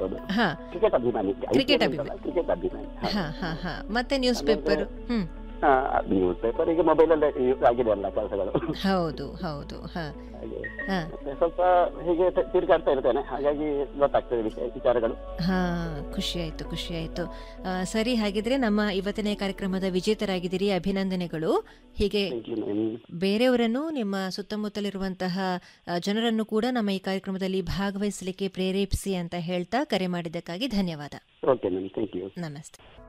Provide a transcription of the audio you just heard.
ಹೌದು ಹಾ ಕ್ರಿಕೆಟ್ ಅಭಿಮಾನಿ Cricket IPL ಅಭಿಮಾನಿ. ಅಂತಲ್ಲ, ಕ್ರಿಕೆಟ್ ಅಭಿಮಾನಿ ಹೌದು. ಹಾ ಹಾ ಹಾ ಮತ್ತೆ newspaper hmm newspaper ಈಗ ಮೊಬೈಲ್ ಅಲ್ಲೇ ಯೂಸ್ ಆಗಿದೆ ಅಲ್ಲ ಕೆಲಸಗಳು ಹೌದು ಹೌದು ಹಾ ಹಾಗೆ ಹಾ ಮತ್ತೆ ಸ್ವಲ್ಪ ಹೀಗೆ ತ- ತಿರುಗಾಡ್ತಾ ಇರ್ತೇನೆ ಹಾಗಾಗಿ ಗೊತ್ತಾಗ್ತದೆ ವಿಷಯ ವಿಚಾರಗಳು ಹಾ ಖುಷಿ ಆಯ್ತು ಖುಷಿ ಆಯ್ತು ಆ, ಸರಿ ಹಾಗಿದ್ರೆ ನಮ್ಮ ಇವತ್ತಿನ ಕಾರ್ಯಕ್ರಮದ ವಿಜೇತರಾಗಿದ್ದೀರಿ ಅಭಿನಂದನೆಗಳು ಹೀಗೆ ಥ್ಯಾಂಕ್ ಯು ಮ್ಯಾಮ್ ಬೇರೆಯವರನ್ನು ನಿಮ್ಮ ಸುತ್ತಮುತ್ತಲಿರುವಂತಹ ಆ, ಜನರನ್ನು ಕೂಡ ನಮ್ಮ ಈ ಕಾರ್ಯಕ್ರಮದಲ್ಲಿ ಭಾಗವಹಿಸಲಿಕ್ಕೆ ಪ್ರೇರೇಪಿಸಿ ಅಂತ ಹೇಳ್ತಾ ಕರೆ ಮಾಡಿದ್ದಕ್ಕಾಗಿ ಧನ್ಯವಾದ ಓಕೆ ಮ್ಯಾಮ್ ಥ್ಯಾಂಕ್ ಯು ನಮಸ್ತೆ